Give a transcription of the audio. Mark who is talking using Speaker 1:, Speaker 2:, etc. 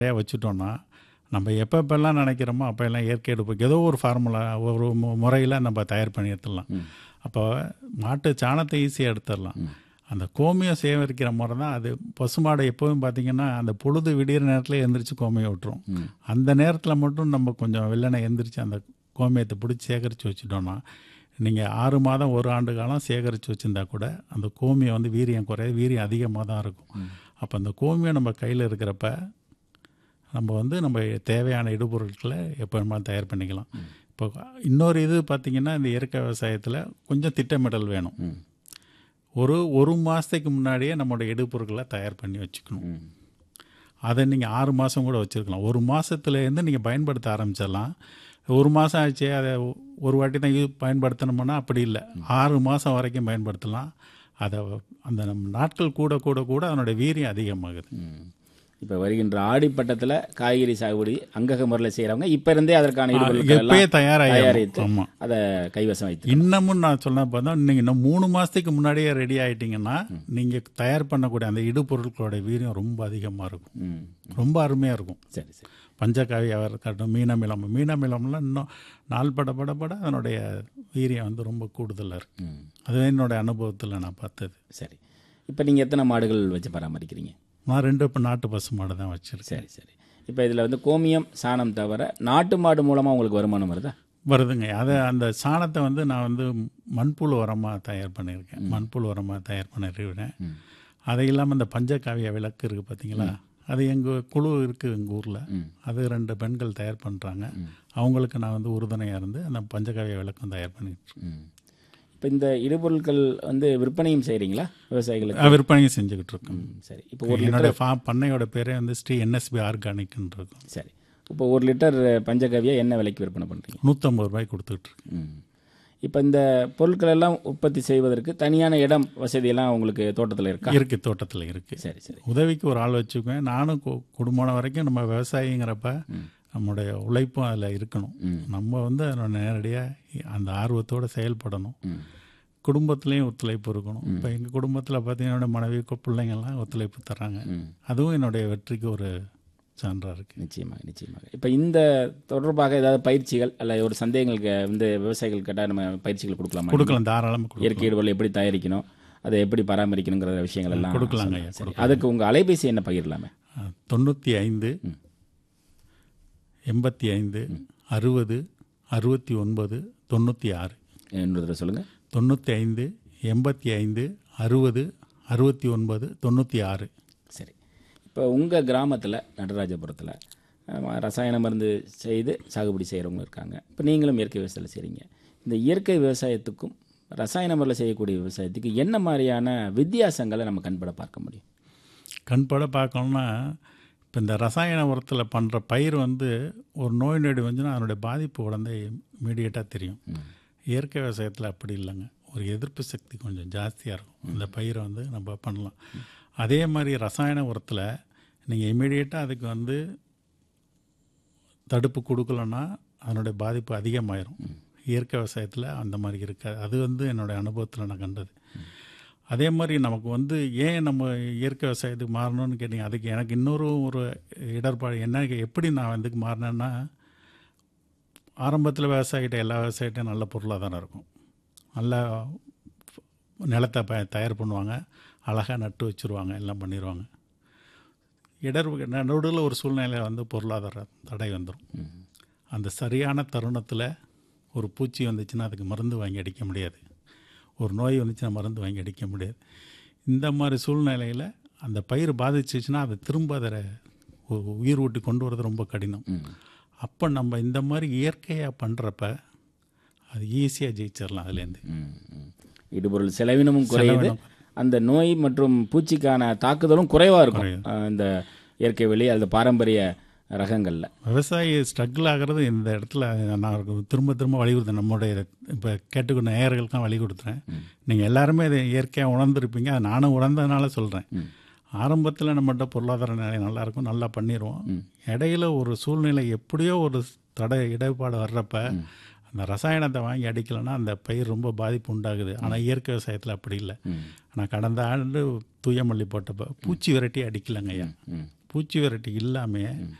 Speaker 1: நிறையா வச்சுட்டோன்னா நம்ம எப்போ எப்பெல்லாம் நினைக்கிறோமோ அப்போ எல்லாம் இயற்கை எடுப்பு ஏதோ ஒரு ஃபார்முலா ஒரு முறையில் நம்ம தயார் பண்ணி எடுத்துடலாம் அப்போ மாட்டு சாணத்தை ஈஸியாக எடுத்துடலாம் அந்த கோமியம் சேகரிக்கிற முறை தான் அது பசுமாடை எப்போவும் பார்த்தீங்கன்னா அந்த பொழுது விடிகிற நேரத்தில் எந்திரிச்சு கோமியம் விட்டுரும் அந்த நேரத்தில் மட்டும் நம்ம கொஞ்சம் வெள்ளனை எந்திரிச்சு அந்த கோமியத்தை பிடிச்சி சேகரித்து வச்சுட்டோன்னா நீங்கள் ஆறு மாதம் ஒரு ஆண்டு காலம் சேகரித்து வச்சுருந்தா கூட அந்த கோமியம் வந்து வீரியம் குறைய வீரியம் அதிகமாக தான் இருக்கும் அப்போ அந்த கோமியம் நம்ம கையில் இருக்கிறப்ப நம்ம வந்து நம்ம தேவையான இடுபொருட்களை எப்போ வேணுமாலும் தயார் பண்ணிக்கலாம் இப்போ இன்னொரு இது பார்த்திங்கன்னா இந்த இயற்கை விவசாயத்தில் கொஞ்சம் திட்டமிடல் வேணும் ஒரு ஒரு மாதத்துக்கு முன்னாடியே நம்மளோட இடுபொருட்களை தயார் பண்ணி வச்சுக்கணும் அதை நீங்கள் ஆறு மாதம் கூட வச்சுருக்கலாம் ஒரு மாதத்துலேருந்து நீங்கள் பயன்படுத்த ஆரம்பிச்சிடலாம் ஒரு மாதம் ஆச்சு அதை ஒரு வாட்டி தான் யூ பயன்படுத்தணும்னா அப்படி இல்லை ஆறு மாதம் வரைக்கும் பயன்படுத்தலாம் அதை அந்த நம்ம நாட்கள் கூட கூட கூட அதனுடைய வீரியம் அதிகமாகுது
Speaker 2: இப்போ வருகின்ற ஆடிப்பட்டத்தில் காய்கறி சாகுபடி அங்கக முறையில் செய்கிறவங்க இப்போ இருந்தே அதற்கான ஈடுபொருட்கள்
Speaker 1: எப்பயே
Speaker 2: எல்லாம்
Speaker 1: தயாராகி
Speaker 2: தயாரித்து
Speaker 1: ஆமாம்
Speaker 2: அதை கைவசம் வைத்து
Speaker 1: இன்னமும் நான் சொன்ன பார்த்தா நீங்கள் இன்னும் மூணு மாதத்துக்கு முன்னாடியே ரெடி ஆகிட்டீங்கன்னா நீங்கள் தயார் பண்ணக்கூடிய அந்த இடுபொருட்களோட வீரியம் ரொம்ப அதிகமாக இருக்கும்
Speaker 2: ம்
Speaker 1: ரொம்ப அருமையாக இருக்கும்
Speaker 2: சரி சரி
Speaker 1: பஞ்சகாவியாக இருக்கட்டும் மீனமிலம் மீனமிலம்லாம் இன்னும் நாள் பட பட பட அதனுடைய வீரியம் வந்து ரொம்ப கூடுதலாக இருக்குது
Speaker 2: ம்
Speaker 1: அதுவே என்னுடைய அனுபவத்தில் நான் பார்த்தது
Speaker 2: சரி இப்போ நீங்கள் எத்தனை மாடுகள் வச்சு பராமரிக்கிறீங்க
Speaker 1: நான் ரெண்டு இப்போ நாட்டு பசு மாடு தான் வச்சுருக்கேன்
Speaker 2: சரி சரி இப்போ இதில் வந்து கோமியம் சாணம் தவிர நாட்டு மாடு மூலமாக உங்களுக்கு வருமானம் வருதா
Speaker 1: வருதுங்க அதை அந்த சாணத்தை வந்து நான் வந்து மண்புழு உரமாக தயார் பண்ணியிருக்கேன் மண்புழு உரமாக தயார் பண்ணிருக்கேன் அது இல்லாமல் இந்த பஞ்சகாவிய விளக்கு இருக்குது பார்த்தீங்களா அது எங்கள் குழு இருக்குது எங்கள் ஊரில் அது ரெண்டு பெண்கள் தயார் பண்ணுறாங்க அவங்களுக்கு நான் வந்து உறுதுணையாக இருந்து அந்த பஞ்சகாவிய விளக்கும் தயார் பண்ணிட்டு இருக்கேன்.
Speaker 2: ம் இப்போ இந்த இடுபொருட்கள் வந்து விற்பனையும் செய்கிறீங்களா விவசாயிகளுக்கு
Speaker 1: அஹ் விற்பனையும் செஞ்சுக்கிட்டு இருக்கோம்
Speaker 2: ம், சரி இப்போ ஒரு
Speaker 1: என்னோட ஃபா பண்ணையோட பேரே வந்து ஸ்ரீ என்எஸ்பி ஆர்கானிக்னு இருக்கும்
Speaker 2: சரி இப்போ ஒரு லிட்டர் பஞ்சகவியா என்ன விலைக்கு விற்பனை பண்ணுறீங்க
Speaker 1: நூற்றம்பது ரூபாய் கொடுத்துட்டு இருக்கேன்
Speaker 2: ம் இப்போ இந்த பொருட்கள் எல்லாம் உற்பத்தி செய்வதற்கு தனியான இடம் வசதியெல்லாம் உங்களுக்கு தோட்டத்தில் இருக்கா
Speaker 1: இருக்கு தோட்டத்தில் இருக்கு
Speaker 2: சரி சரி
Speaker 1: உதவிக்கு ஒரு ஆள் வச்சுக்குவேன் நானும் கு- குடும்பம் வரைக்கும் நம்ம விவசாயிங்கிறப்ப நம்முடைய உழைப்பும் அதில் இருக்கணும் நம்ம வந்து அதில் நேரடியாக அந்த ஆர்வத்தோடு செயல்படணும் குடும்பத்துலேயும் ஒத்துழைப்பு இருக்கணும் இப்போ எங்கள் குடும்பத்தில் பார்த்தீங்கன்னா என்னோட மனைவி கு- பிள்ளைங்கள்லாம் ஒத்துழைப்பு தர்றாங்க அதுவும் என்னுடைய வெற்றிக்கு ஒரு சான்றாக இருக்குது
Speaker 2: நிச்சயமாக நிச்சயமாக இப்போ இந்த தொடர்பாக ஏதாவது பயிற்சிகள் அல்ல ஒரு சந்தேகங்களுக்கு வந்து விவசாயிகள் கேட்டால் நம்ம பயிற்சிகள் கொடுக்கலாமா
Speaker 1: கொடுக்கலாம் தாராளமாக கொடுக்கலாம்
Speaker 2: இயற்கை இடுபொருள் எப்படி தயாரிக்கணும் அதை எப்படி பராமரிக்கணுங்கிற விஷயங்கள் எல்லாம்
Speaker 1: கொடுக்கலாங்க ஐயா,
Speaker 2: சரி அதுக்கு உங்கள் அலைபேசி என்ன பகிரலாமே
Speaker 1: தொண்ணூற்றி ஐந்து எண்பத்தி ஐந்து அறுபது அறுபத்தி ஒன்பது தொண்ணூற்றி ஆறு
Speaker 2: இன்னொரு தடவை சொல்லுங்கள்
Speaker 1: தொண்ணூற்றி ஐந்து எண்பத்தி ஐந்து அறுபது அறுபத்தி ஒன்பது தொண்ணூற்றி ஆறு
Speaker 2: சரி இப்போ உங்கள் கிராமத்தில் நடராஜபுரத்தில் அஹ், ரசாயன மருந்து செய்து சாகுபடி செய்கிறவங்க இருக்காங்க இப்போ நீங்களும் இயற்கை விவசாயம் செய்கிறீங்க இந்த இயற்கை விவசாயத்துக்கும் ரசாயன முறையில் செய்யக்கூடிய விவசாயத்துக்கு என்ன மாதிரியான வித்தியாசங்களை நம்ம கண்பட பார்க்க முடியும்
Speaker 1: கண்பட பார்க்கணும்னா இப்போ இந்த ரசாயன உரத்தில் பண்ணுற பயிர் வந்து ஒரு நோய் நொடி வந்துன்னா அதனுடைய பாதிப்பு உடனே இமீடியட்டாக தெரியும் இயற்கை விவசாயத்தில் அப்படி இல்லைங்க ஒரு எதிர்ப்பு சக்தி கொஞ்சம் ஜாஸ்தியாக இருக்கும் இந்த பயிரை வந்து நம்ம பண்ணலாம் அதே மாதிரி ரசாயன உரத்தில் நீங்கள் இமீடியட்டாக அதுக்கு வந்து தடுப்பு கொடுக்கலன்னா அதனுடைய பாதிப்பு அதிகமாயிரும் இயற்கை விவசாயத்தில் அந்த மாதிரி இருக்காது அது வந்து என்னுடைய அனுபவத்தில் நான் கண்டது அதே மாதிரி நமக்கு வந்து ஏன் நம்ம இயற்கை விவசாயத்துக்கு மாறணும்னு கேட்டிங்க அதுக்கு எனக்கு இன்னொரு ஒரு இடர்பாடு என்ன எப்படி நான் வந்துக்கு மாறினேன்னா ஆரம்பத்தில் விவசாயிகிட்ட எல்லா விவசாயிகிட்டையும் நல்ல பொருளாதாரம் இருக்கும் நல்லா நிலத்தை ப தயார் பண்ணுவாங்க அழகாக நட்டு வச்சுருவாங்க எல்லாம் பண்ணிடுவாங்க இடர் நடுவில் ஒரு சூழ்நிலை வந்து பொருளாதார தடை வந்துடும் அந்த சரியான தருணத்தில் ஒரு பூச்சி வந்துச்சுன்னா அதுக்கு மருந்து வாங்கி அடிக்க முடியாது ஒரு நோய் வந்துச்சுன்னா மருந்து வாங்கி அடிக்க முடியாது இந்த மாதிரி சூழ்நிலையில் அந்த பயிர் பாதிச்சிச்சுன்னா அதை திரும்ப அதை உ- உயிர் ஊட்டி கொண்டு வரது ரொம்ப கடினம் அப்போ நம்ம இந்த மாதிரி இயற்கையாக பண்ணுறப்ப அது ஈஸியாக ஜெயிச்சிடலாம் அதுலேருந்து
Speaker 2: ம், ம். இடுபொருள் செலவினமும் குறையுது அந்த நோய் மற்றும் பூச்சிக்கான தாக்குதலும் குறைவாக இருக்கும் அஹ், இந்த இயற்கை வெளி அல்லது பாரம்பரிய ரகங்களில்
Speaker 1: விவசாயி ஸ்ட்ரகிள் ஆகிறது இந்த இடத்துல நான் ஒரு திரும்ப திரும்ப வலியுறுத்தேன் நம்முடைய இப்போ கேட்டுக்கொண்ட நேயர்களுக்கும் வழி கொடுத்துறேன் நீங்கள் எல்லாருமே இதை இயற்கையாக உணர்ந்திருப்பீங்க அதை நானும் உணர்ந்ததுனால சொல்கிறேன் ஆரம்பத்தில் நம்மகிட்ட பொருளாதார நிலை நல்லா இருக்கும் நல்லா பண்ணிடுவோம் இடையில ஒரு சூழ்நிலை எப்படியோ ஒரு தடை இடைப்பாடு வர்றப்ப அந்த ரசாயனத்தை வாங்கி அடிக்கலைன்னா அந்த பயிர் ரொம்ப பாதிப்பு உண்டாகுது ஆனால் இயற்கை விவசாயத்தில் அப்படி இல்லை ஆனால் கடந்த ஆண்டு தூயமல்லி போட்டப்போ பூச்சி விரட்டி அடிக்கலைங்க ஐயா பூச்சி விரட்டி இல்லாமல்